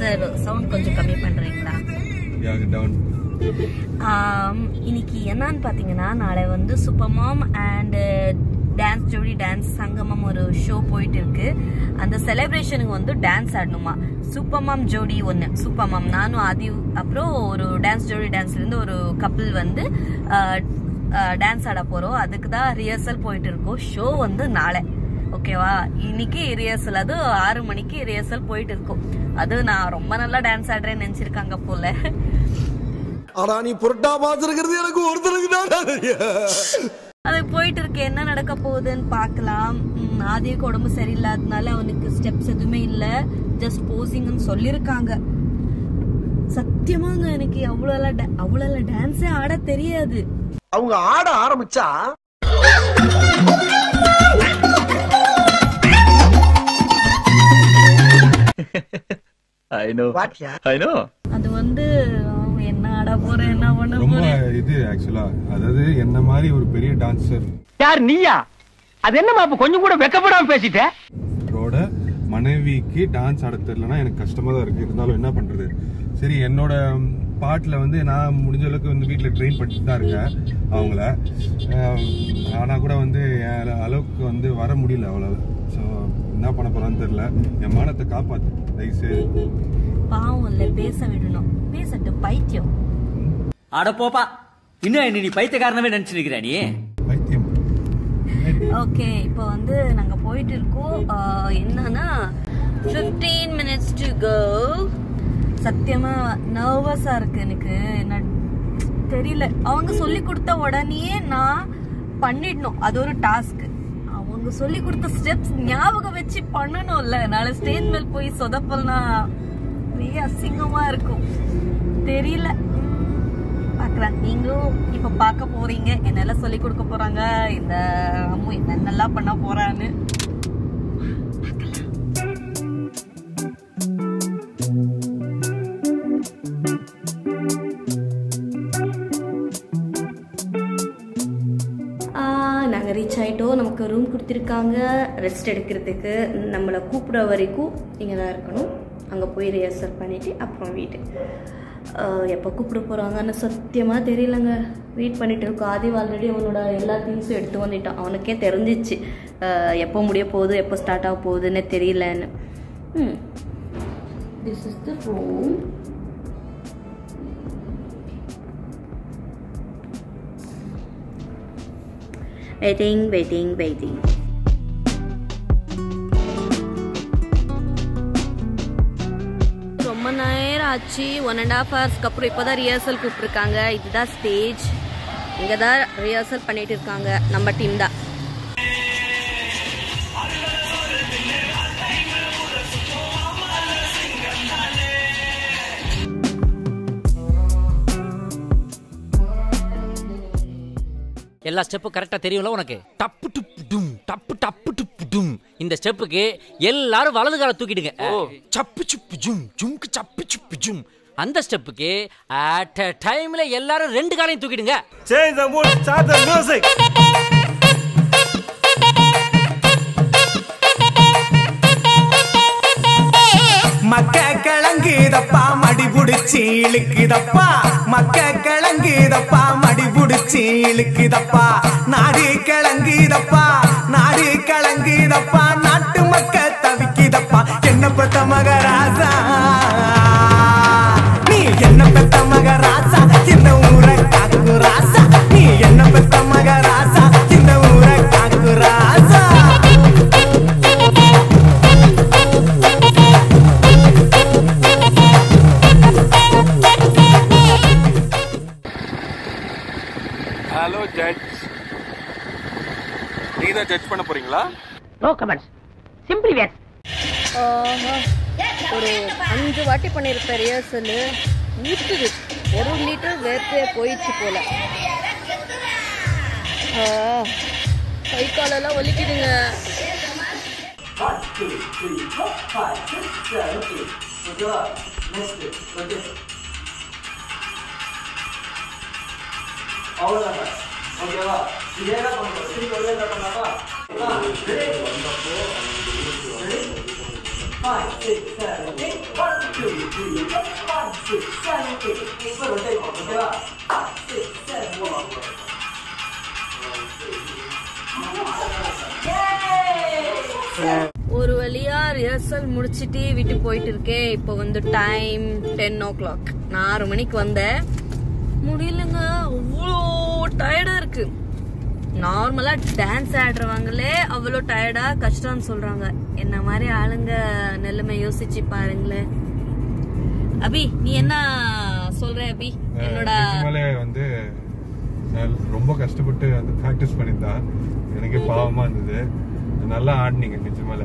Sir sound கொஞ்சம் கம்மி பண்றீங்களா Yeah, down. ஆம், இன்னைக்கு என்னன்னு பாத்தீங்கன்னா நாளை வந்து super mom and dance Jodi dance Sangamam ஒரு ஷோ போயிட்டு இருக்கு அந்த செலிப்ரேஷனுக்கு வந்து டான்ஸ் ஆடணுமா சூப்பர் மாம் ஜோடி ஒன்று சூப்பர் மாம் நானும் ஆதி அப்புறம் ஒரு டான்ஸ் ஜோடி டான்ஸ்ல இருந்து ஒரு கப்பிள் வந்து டான்ஸ் ஆட போறோம் அதுக்கு தான் ரிஹர்சல் போயிட்டு இருக்கோம் ஷோ வந்து நாளை ஓகேவா இன்னைக்கு ரிஹர்சல் அது ஆறு மணிக்கு ரிஹர்சல் போயிட்டு இருக்கோம் அது நான் ரொம்ப நல்லா டான்ஸ் ஆடுறேன்னு நினைச்சிருக்காங்க போல ஆனா நீ புரட்டா பாத்துருக்கிறது எனக்கு ஒருத்தருக்கு தான் அது போயிட்டு இருக்கு என்ன நடக்க போகுதுன்னு பார்க்கலாம் ம், ஆதிக்கு உடம்பு சரியில்லாதனால அவனுக்கு ஸ்டெப்ஸ் எதுவுமே இல்ல ஜஸ்ட் போசிங்னு சொல்லியிருக்காங்க சத்தியமாங்க எனக்கு அவ்வளோ அவ்வளோ டான்ஸே ஆட தெரியாது அவங்க ஆட ஆரம்பிச்சா I know. வாட்டியா I know. அது வந்து அவன் என்ன ஆட போறேன் என்ன பண்ண ரொம்ப போறேன் இது ஆக்சுவலா அதாவது என்ன மாதிரி ஒரு பெரிய டான்சர் யார் நீயா அது என்னமா அப்ப கொஞ்சம் கூட வெக்கப்படாம பேசிட்ட ரோட மனைவிக்கு டான்ஸ் ஆட தெரியலனா எனக்கு கஷ்டமா தான் இருக்கு இருந்தாலும் என்ன பண்றது சரி என்னோட பாட்டுல வந்து நான் முடிஞ்ச அளவுக்கு வந்து வீட்டில் ட்ரெயின் பண்ணிட்டு தான் இருக்கேன் அவங்கள ஆம், ஆனா கூட வந்து என் அளவுக்கு வந்து வர முடியல அவ்வளோ ஸோ என்ன பண்ண போறான்னு தெரியல என் மானத்தை காப்பாத்து தயவுசெய்து பாவம் இல்ல பேச விடணும் பேசட்டும் பைத்தியம் அட போப்பா இன்னும் என்ன நீ பைத்தியக்காரனவே நினைச்சிருக்கிற நீ பைத்தியம் ஓகே இப்போ வந்து நாங்க போயிட்டு இருக்கோம் ஆஹ் என்னன்னா 15 மினிட்ஸ் டு கோ சத்தியமா நர்வஸா இருக்கு எனக்கு என்ன தெரியல அவங்க சொல்லி கொடுத்த உடனே நான் பண்ணிடணும் அது ஒரு டாஸ்க் அவங்க சொல்லி கொடுத்த ஸ்டெப்ஸ் ஞாபகம் வச்சு பண்ணணும்ல நாளை ஸ்டேஜ் மேல் போய் சொதப்பல்னா பெரிய அசிங்கமா இருக்கும் தெரியல பார்க்கலாம் நீங்களும் இப்ப பார்க்க போறீங்க என்னெல்லாம் சொல்லி கொடுக்க போறாங்க இந்த அம்மு என்னென்னலாம் பண்ண போறான்னு நாங்கள் ரீச் ஆகிட்டோம் நமக்கு ரூம் கொடுத்துருக்காங்க ரெஸ்ட் எடுக்கிறதுக்கு நம்மளை கூப்பிட வரைக்கும் இங்கே தான் இருக்கணும் அங்கே போய் ரிஹர்சல் பண்ணிவிட்டு அப்புறம் வீட்டு எப்போ கூப்பிட போகிறாங்கன்னு சத்தியமாக தெரியலங்க வெயிட் பண்ணிட்டு இருக்கோம் ஆதி ஆல்ரெடி அவனோட எல்லா திங்ஸும் எடுத்து வந்துட்டான் அவனுக்கே தெரிஞ்சிச்சு அஹ், எப்போ முடிய போகுது எப்போ ஸ்டார்ட் ஆக போகுதுன்னு தெரியலன்னு hmm this is the room waiting waiting waiting ரொம்ப நேரம் ஆச்சு ஒன் அண்ட் ஹாஃப் ஹவர்ஸ்க்கு அப்புறம் இப்போ தான் ரிஹர்சல் கூப்பிட்ருக்காங்க இதுதான் ஸ்டேஜ் இங்கே தான் ரிஹர்சல் பண்ணிட்டு இருக்காங்க நம்ம டீம் தான் எல்லா ஸ்டெப்பும் கரெக்டா தெரியும்ல உனக்கு டப்பு டுப்பு டும் டப்பு டப்பு டுப்பு டும் இந்த ஸ்டெப்புக்கு எல்லாரும் வலது கால தூக்கிடுங்க சப்பு சுப்பு ஜும் ஜும்க்கு சப்பு சுப்பு ஜும் அந்த ஸ்டெப்புக்கு அட் அ டைம்ல எல்லாரும் ரெண்டு காலையும் தூக்கிடுங்க Change the mood, start the music. மக்க கிழங்குதப்பா மடி புடிச்சு இழுக்குதப்பா மக்க கிழங்குதப்பா மடி புடிச்சு இழுக்குதப்பா நாடு கிழங்குதப்பா நாடு கிழங்குதப்பா நாட்டு மக்க தவிக்குதப்பா என்ன பெத்த மகராசா நீ என்ன பெத்த மகராசா இந்த ஊரை காக்கு ராசா நீ என்ன பெத்த மகராசா இந்த ஊரை காக்கு ராசா ஹலோ ஜட்ஜ் நீங்க தான் ஜட்ஜ் பண்ண போறீங்களா நோ கமெண்ட்ஸ் சிம்பிளி வேஸ் ஒரு அஞ்சு வாட்டி பண்ணியிருப்பேன் ரிஹர்சல் ஊற்றுது ஒரு லிட்டர் வேர்த்தே போயிடுச்சு போல ஆ, கை காலெல்லாம் வலிக்குதுங்க ஒரு வழியா ரிஹர்சல் முடிச்சிட்டு வீட்டுக்கு போயிட்டு இருக்கேன் இப்போ வந்து டைம் டென் ஓ கிளாக் நான் ஆறு மணிக்கு வந்தேன் முடியலங்க அவ்வளோ டயர்டா இருக்கு நார்மலா டான்ஸ் ஆடுறவங்களே அவ்வளோ டயர்டா கஷ்டம்னு சொல்றாங்க என்ன மாதிரி ஆளுங்க நிலைமை யோசிச்சு பாருங்களேன் அபி நீ என்ன சொல்ற அபி என்னோட நிஜமாலே வந்து நான் ரொம்ப கஷ்டப்பட்டு வந்து ப்ராக்டிஸ் பண்ணியிருந்தேன் எனக்கு பாவமா இருந்தது நல்லா ஆடினீங்க நிஜமாலே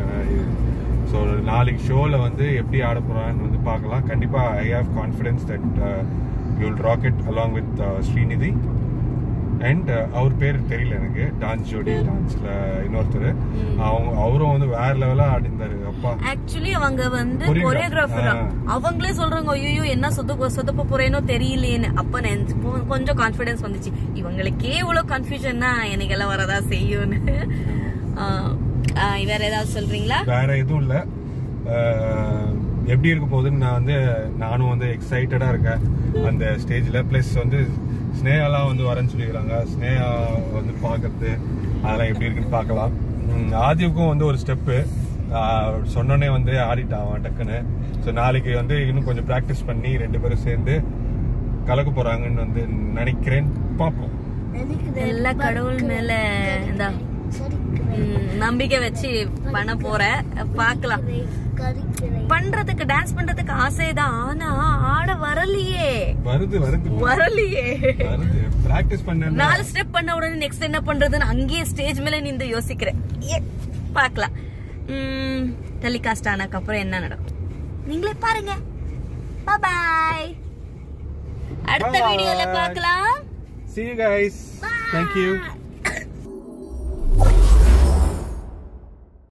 ஸோ நாளைக்கு ஷோவில் வந்து எப்படி ஆட போறான்னு வந்து பார்க்கலாம் கண்டிப்பா I have confidence that you'll rocket along with Srinidhi and அவர் பேர் தெரியல எனக்கு டான்ஸ் ஜோடி டான்ஸ்ல இன்னொருத்தர் அவங்க அவரும் வந்து வேற லெவலா ஆடிந்தாரு அப்பா ஆக்சுவலி அவங்க வந்து Choreographer. கொரியோகிராஃபர் ஆ. அவங்களே சொல்றாங்க ஐயோ என்ன சொத சொதப்ப போறேனோ தெரியலையேன்னு அப்ப நினைச்சு போ- கொஞ்சம் கான்பிடன்ஸ் வந்துச்சு இவங்களுக்கே இவ்வளவு கன்ஃபியூஷன்னா எனக்கு எல்லாம் வரதா செய்யும்னு ஆ, ஆ, வேற ஏதாவது சொல்றீங்களா வேற எதுவும் இல்ல அஹ், எப்படி இருக்க போகுதுன்னு நான் வந்து நானும் வந்து எக்ஸைட்டடா இருக்கேன் அந்த ஸ்டேஜ்ல பிளஸ் வந்து ஸ்னேகாலாம் வந்து வரேன்னு சொல்லிக்கிறாங்க ஸ்னேகா வந்து பாக்குறது அதெல்லாம் எப்படி இருக்குன்னு பார்க்கலாம் உம், ஆதிவுக்கும் வந்து ஒரு ஸ்டெப்பு சொன்னோடனே வந்து ஆடிட்டான் அவன் டக்குன்னு ஸோ நாளைக்கு வந்து இன்னும் கொஞ்சம் ப்ராக்டிஸ் பண்ணி ரெண்டு பேரும் சேர்ந்து கலக்க போறாங்கன்னு வந்து நினைக்கிறேன் பார்ப்போம் எல்லா கடவுள் மேல இந்த ம், நம்பிக்கை வச்சு பண்ண போறேன் பார்க்கலாம் பண்றதுக்கு டான்ஸ் பண்றதுக்கு ஆசைதான் ஆனா ஆட வரலையே வருது வருது வரலையே வருது ப்ராக்டிஸ் பண்ண நாலு ஸ்டெப் பண்ண உடனே நெக்ஸ்ட் என்ன பண்றதுன்னு அங்கேயே ஸ்டேஜ் மேல நின்று யோசிக்கிறேன் ஏ, பார்க்கலாம் டெலிகாஸ்ட் ஆனதுக்கு அப்புறம் என்ன நடக்கும் நீங்களே பாருங்க பாய் அடுத்த Bye. வீடியோல பார்க்கலாம் See you guys. Thank you.